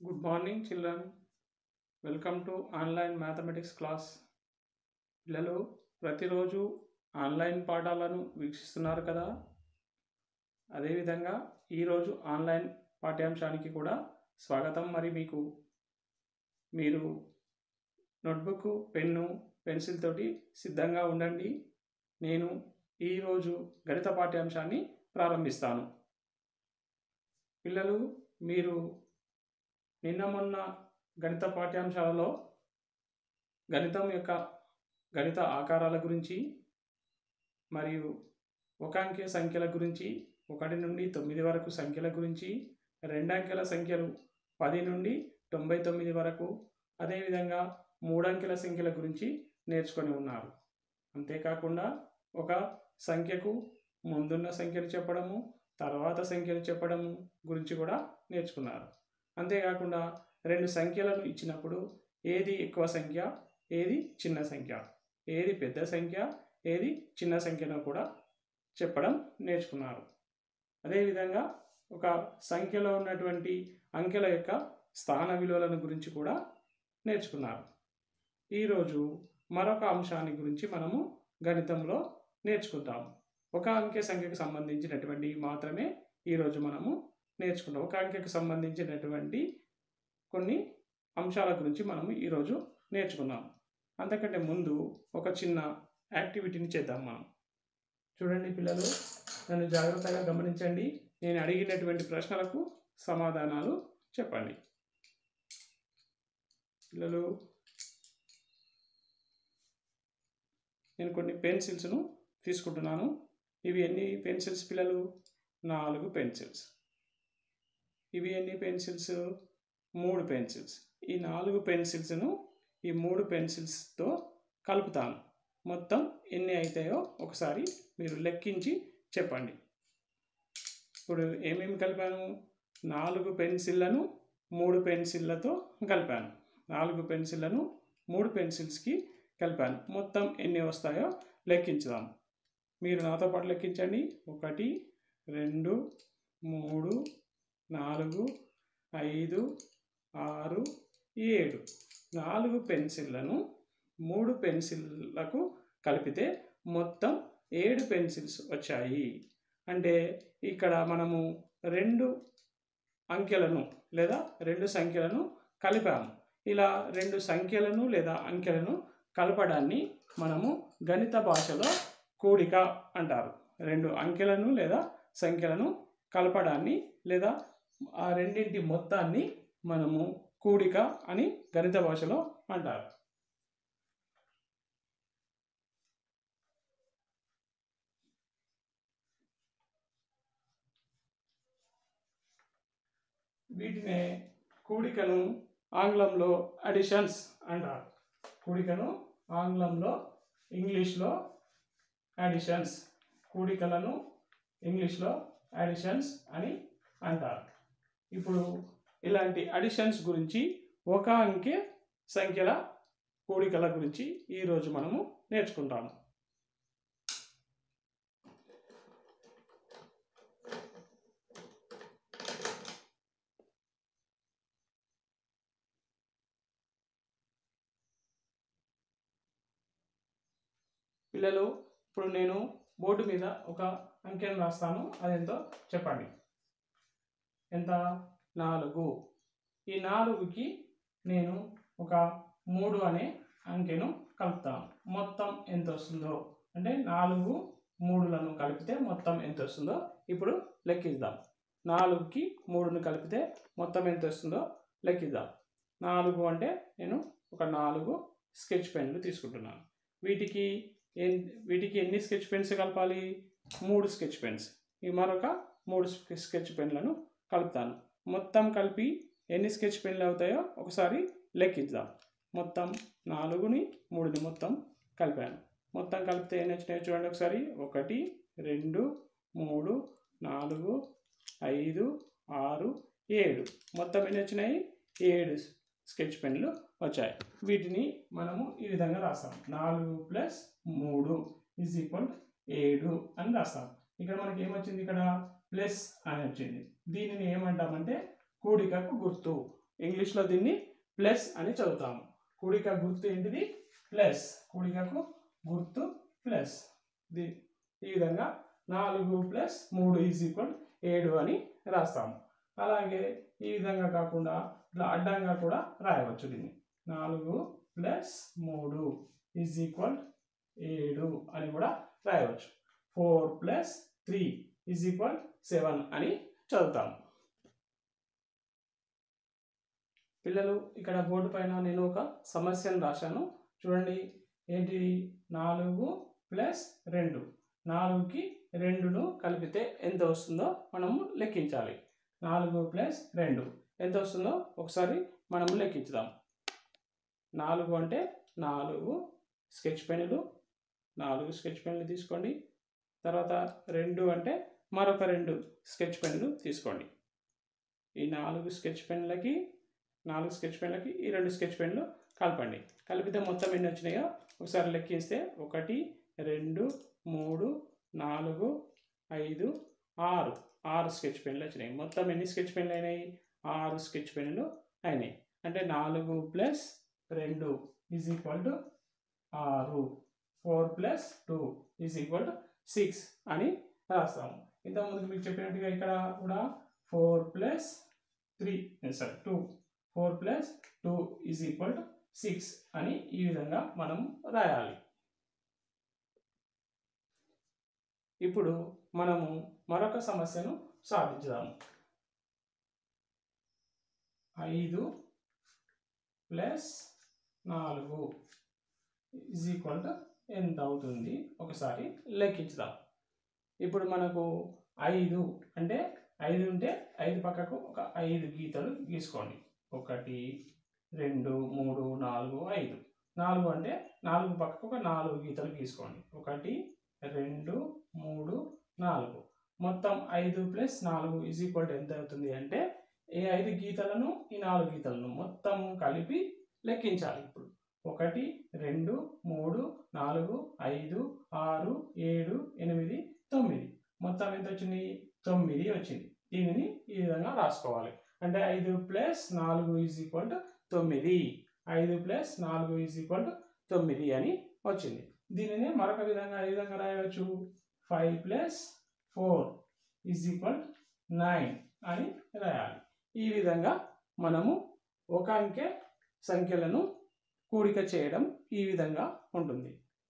Good morning, children. Welcome to online mathematics class పిల్లలు ప్రతిరోజు online పాఠాలను వీక్షిస్తున్నారు కదా అదేవిధంగా ఈరోజు ఆన్లైన్ పాఠ్యాంశానికి కూడా స్వాగతం మరి మీకు మీరు నోట్బుక్ పెన్ను పెన్సిల్ తోటి సిద్ధంగా ఉండండి నేను ఈరోజు గణిత పాఠ్యాంశాన్ని ప్రారంభిస్తాను పిల్లలు మీరు నిన్న మొన్న గణిత పాఠ్యాంశాలలో గణితం యొక్క గణిత ఆకారాల గురించి మరియు ఒక అంకె సంఖ్యల గురించి ఒకటి నుండి తొమ్మిది వరకు సంఖ్యల గురించి రెండంకెల సంఖ్యలు పది నుండి తొంభై తొమ్మిది వరకు అదేవిధంగా మూడంకెల సంఖ్యల గురించి నేర్చుకొని ఉన్నారు అంతేకాకుండా ఒక సంఖ్యకు ముందున్న సంఖ్యలు చెప్పడము తర్వాత సంఖ్యలు చెప్పడము గురించి కూడా నేర్చుకున్నారు అంతేకాకుండా రెండు సంఖ్యలను ఇచ్చినప్పుడు ఏది ఎక్కువ సంఖ్య ఏది చిన్న సంఖ్య ఏది పెద్ద సంఖ్య ఏది చిన్న సంఖ్యను కూడా చెప్పడం నేర్చుకున్నారు అదేవిధంగా ఒక సంఖ్యలో ఉన్నటువంటి అంకెల యొక్క స్థాన విలువలను గురించి కూడా నేర్చుకున్నారు ఈరోజు మరొక అంశాన్ని గురించి మనము గణితంలో నేర్చుకుంటాం ఒక అంకె సంఖ్యకు సంబంధించినటువంటి మాత్రమే ఈరోజు మనము నేర్చుకుంటాం ఒక అంకెకు సంబంధించినటువంటి కొన్ని అంశాల గురించి మనము ఈరోజు నేర్చుకున్నాం అంతకంటే ముందు ఒక చిన్న యాక్టివిటీని చేద్దాం మనం చూడండి పిల్లలు నన్ను జాగ్రత్తగా గమనించండి నేను అడిగినటువంటి ప్రశ్నలకు సమాధానాలు చెప్పండి పిల్లలు నేను కొన్ని పెన్సిల్స్ను తీసుకుంటున్నాను ఇవి ఎన్ని పెన్సిల్స్ పిల్లలు నాలుగు పెన్సిల్స్ ఇవి ఎన్ని పెన్సిల్స్ మూడు పెన్సిల్స్ ఈ నాలుగు పెన్సిల్స్ను ఈ మూడు పెన్సిల్స్తో కలుపుతాను మొత్తం ఎన్ని అవుతాయో ఒకసారి మీరు లెక్కించి చెప్పండి ఇప్పుడు ఏమేమి కలిపాను నాలుగు పెన్సిళ్లను మూడు పెన్సిళ్ళతో కలిపాను నాలుగు పెన్సిళ్లను మూడు పెన్సిల్స్కి కలిపాను మొత్తం ఎన్ని వస్తాయో లెక్కించుదాం మీరు నాతో పాటు లెక్కించండి ఒకటి రెండు మూడు నాలుగు ఐదు ఆరు ఏడు నాలుగు పెన్సిళ్లను మూడు పెన్సిల్లకు కలిపితే మొత్తం ఏడు పెన్సిల్స్ వచ్చాయి అంటే ఇక్కడ మనము రెండు అంకెలను లేదా రెండు సంఖ్యలను కలిపాము ఇలా రెండు సంఖ్యలను లేదా అంకెలను కలపడాన్ని మనము గణిత భాషలో కూడిక అంటారు రెండు అంకెలను లేదా సంఖ్యలను కలపడాన్ని లేదా ఆ రెండింటి మొత్తాన్ని మనము కూడిక అని గణిత భాషలో అంటారు వీటినే కూడికను ఆంగ్లంలో అడిషన్స్ అంటారు కూడికను ఆంగ్లంలో ఇంగ్లీష్లో అడిషన్స్ కూడికలను ఇంగ్లీష్లో అడిషన్స్ అని అంటారు ఇప్పుడు ఇలాంటి అడిషన్స్ గురించి ఒక అంకె సంఖ్యల కూడికల గురించి ఈరోజు మనము నేర్చుకుంటాము పిల్లలు ఇప్పుడు నేను బోర్డు మీద ఒక అంకెను రాస్తాను అదెంతో చెప్పండి ఎంత నాలుగు ఈ నాలుగుకి నేను ఒక మూడు అనే అంకెను కలుపుతాను మొత్తం ఎంత వస్తుందో అంటే నాలుగు మూడులను కలిపితే మొత్తం ఎంత వస్తుందో ఇప్పుడు లెక్కిద్దాం నాలుగుకి మూడును కలిపితే మొత్తం ఎంత వస్తుందో లెక్కిద్దాం నాలుగు అంటే నేను ఒక నాలుగు స్కెచ్ పెన్లు తీసుకుంటున్నాను వీటికి వీటికి ఎన్ని స్కెచ్ పెన్స్ కలపాలి మూడు స్కెచ్ పెన్స్ ఈ మరొక మూడు స్కెచ్ పెన్లను కలుపుతాను మొత్తం కలిపి ఎన్ని స్కెచ్ పెన్లు అవుతాయో ఒకసారి లెక్కిద్దాం మొత్తం నాలుగుని మూడుని మొత్తం కలిపాను మొత్తం కలిపితే ఎన్ని వచ్చినాయో చూడండి ఒకసారి ఒకటి రెండు మూడు నాలుగు ఐదు ఆరు ఏడు మొత్తం ఎన్ని వచ్చినాయి ఏడు స్కెచ్ పెన్లు వచ్చాయి వీటిని మనము ఈ విధంగా రాస్తాం నాలుగు ప్లస్ మూడు ఈజ్ ఈక్వల్ ఏడు అని రాస్తాం ఇక్కడ మనకి ఏమొచ్చింది ఇక్కడ ప్లస్ అని వచ్చింది దీనిని ఏమంటామంటే కూడికకు గుర్తు ఇంగ్లీష్లో దీన్ని ప్లస్ అని చదువుతాము కూడిక గుర్తు ఏంటిది ప్లస్ కూడికకు గుర్తు ప్లస్ ది ఈ విధంగా నాలుగు ప్లస్ మూడు ఈజ్ ఈక్వల్ ఏడు అని రాస్తాము అలాగే ఈ విధంగా కాకుండా ఇట్లా అడ్డంగా కూడా రాయవచ్చు దీన్ని నాలుగు ప్లస్ మూడు ఈజ్ ఈక్వల్ ఏడు అని కూడా రాయవచ్చు four plus three is equal seven అని చదువుతాము పిల్లలు ఇక్కడ బోర్డు పైన నేను ఒక సమస్యను రాశాను చూడండి ఏంటి నాలుగు ప్లస్ రెండు నాలుగుకి రెండును కలిపితే ఎంత వస్తుందో మనము లెక్కించాలి నాలుగు ప్లస్ రెండు ఎంత వస్తుందో ఒకసారి మనము లెక్కించుదాం నాలుగు అంటే నాలుగు స్కెచ్ పెన్నులు నాలుగు స్కెచ్ పెన్నులు తీసుకోండి తర్వాత రెండు అంటే మరొక రెండు స్కెచ్ పెన్నులు తీసుకోండి ఈ నాలుగు స్కెచ్ పెన్నులకి నాలుగు స్కెచ్ పెన్లకి ఈ రెండు స్కెచ్ పెన్లు కలపండి కలిపితే మొత్తం ఎన్ని వచ్చినాయో ఒకసారి లెక్కిస్తే ఒకటి రెండు మూడు నాలుగు ఐదు ఆరు ఆరు స్కెచ్ పెన్లు వచ్చినాయి మొత్తం ఎన్ని స్కెచ్ పెన్లు అయినాయి ఆరు స్కెచ్ పెన్లు అయినాయి అంటే నాలుగు ప్లస్ రెండు ఈజ్ ఈక్వల్ టు ఆరు four plus two is equal to six అని రాస్తాము ఇంతకుముందు మీకు చెప్పినట్టుగా ఇక్కడ కూడా four plus three sorry two four plus two is equal to six అని ఈ విధంగా మనం రాయాలి ఇప్పుడు మనము మరొక సమస్యను సాధించుదాము ఐదు ప్లస్ నాలుగు ఈజ్ ఈక్వల్ టు ఎంత అవుతుంది ఒకసారి లెక్కించుదాం ఇప్పుడు మనకు ఐదు అంటే ఐదు ఉంటే ఐదు పక్కకు ఒక ఐదు గీతలు గీసుకోండి ఒకటి రెండు మూడు నాలుగు ఐదు నాలుగు అంటే నాలుగు పక్కకు ఒక నాలుగు గీతలు గీసుకోండి ఒకటి రెండు మూడు నాలుగు మొత్తం ఐదు ప్లస్ నాలుగు ఈజ్ ఈక్వల్ టు ఎంత అవుతుంది అంటే ఈ ఐదు గీతలను ఈ నాలుగు గీతలను మొత్తం కలిపి లెక్కించాలి ఇప్పుడు ఒకటి రెండు మూడు నాలుగు ఐదు ఆరు ఏడు ఎనిమిది తొమ్మిది మొత్తం ఎంత వచ్చింది తొమ్మిది వచ్చింది దీనిని ఈ విధంగా రాసుకోవాలి అంటే ఐదు ప్లస్ నాలుగు ఈజ్ ఈక్వల్ టు తొమ్మిది ఐదు ప్లస్ నాలుగు ఈజ్ ఈక్వల్ టు తొమ్మిది అని వచ్చింది దీనిని మరొక విధంగా ఏ విధంగా రాయవచ్చు five plus four is equal nine అని రాయాలి ఈ విధంగా మనము ఒక అంకె సంఖ్యలను కూడిక చేయడం ఈ విధంగా ఉంటుంది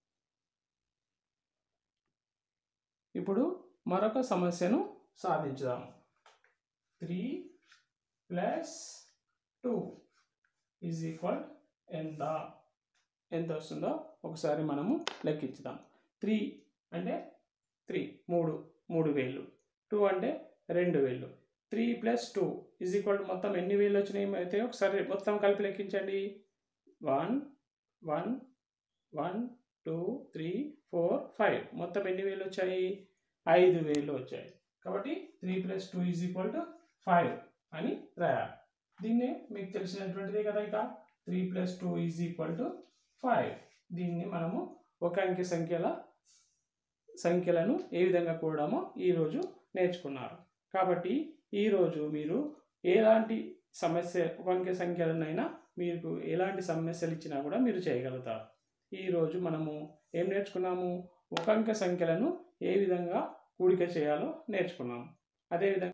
ఇప్పుడు మరొక సమస్యను సాధించుదాం three plus two is equal ఎంత ఎంత వస్తుందో ఒకసారి మనము లెక్కించుదాం త్రీ అంటే త్రీ మూడు మూడు వేలు టూ అంటే రెండు వేలు three plus two is equal to మొత్తం ఎన్ని వేలు వచ్చినాయి అయితే ఒకసారి మొత్తం కలిపి లెక్కించండి one one one two three four five మొత్తం ఎన్ని వేలు వచ్చాయి ఐదు వేలు వచ్చాయి కాబట్టి three plus two is equal to five అని రాయాలి దీన్ని మీకు తెలిసినటువంటిదే కదా ఇక three plus two is equal to five దీన్ని మనము ఒక అంకె సంఖ్యల సంఖ్యలను ఏ విధంగా కూడమో ఈరోజు నేర్చుకున్నారు కాబట్టి ఈరోజు మీరు ఎలాంటి సమస్య ఒక అంకె సంఖ్యలనైనా మీకు ఎలాంటి సమస్యలు ఇచ్చినా కూడా మీరు చేయగలుగుతారు ఈరోజు మనము ఏం నేర్చుకున్నాము ఒక అంకె సంఖ్యలను ఏ విధంగా కూడిక చేయాలో నేర్చుకున్నాము అదేవిధంగా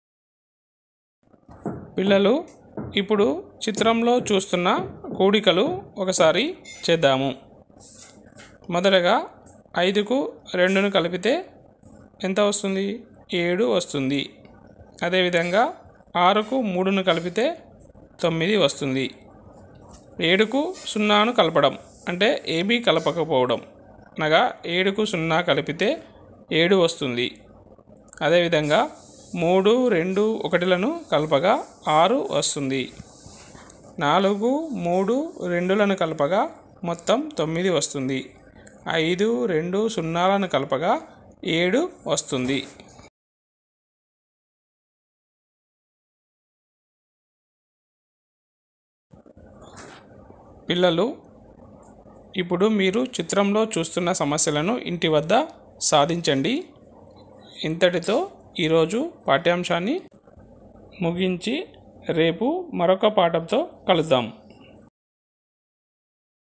పిల్లలు ఇప్పుడు చిత్రంలో చూస్తున్న కూడికలు ఒకసారి చేద్దాము మొదటగా ఐదుకు రెండును కలిపితే ఎంత వస్తుంది ఏడు వస్తుంది అదేవిధంగా ఆరుకు మూడును కలిపితే తొమ్మిది వస్తుంది ఏడుకు సున్నాను కలపడం అంటే ఏమీ కలపకపోవడం అనగా ఏడుకు సున్నా కలిపితే ఏడు వస్తుంది అదేవిధంగా మూడు రెండు ఒకటిలను కలపగా ఆరు వస్తుంది నాలుగు మూడు రెండులను కలపగా మొత్తం తొమ్మిది వస్తుంది ఐదు రెండు సున్నాలను కలపగా ఏడు వస్తుంది పిల్లలు ఇప్పుడు మీరు చిత్రంలో చూస్తున్న సమస్యలను ఇంటి వద్ద సాధించండి ఇంతటితో ఈరోజు పాఠ్యాంశాన్ని ముగించి రేపు మరొక పాఠంతో కలుద్దాం